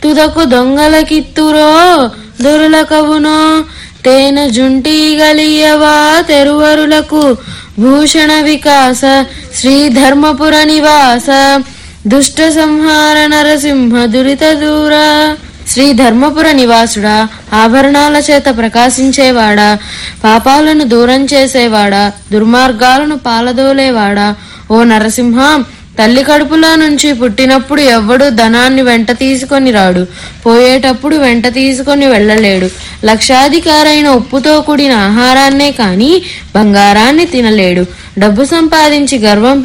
తుదకు దొంగలకిత్తురో దొరుల కవునో తేన జుంటి గలియవా తెరువరులకు భూషణ వికాస శ్రీ ధర్మపుర నివాస దుష్ట సంహార నరసింహ దురిత దూర శ్రీ ధర్మపుర నివాసుడా ఆభరణాల చేత ప్రకాశించేవాడా పాపాలను దూరం చేసేవాడా దుర్మార్గాలను పాలదోలేవాడా ఓ నరసింహ తల్లి కడుపులో నుంచి పుట్టినప్పుడు ఎవ్వడు ధనాన్ని వెంట తీసుకొని రాడు పోయేటప్పుడు వెంట తీసుకొని వెళ్ళలేడు లక్షాధికారైన ఉప్పుతో కూడిన ఆహారాన్నే కాని బంగారాన్ని తినలేడు డబ్బు సంపాదించి గర్వం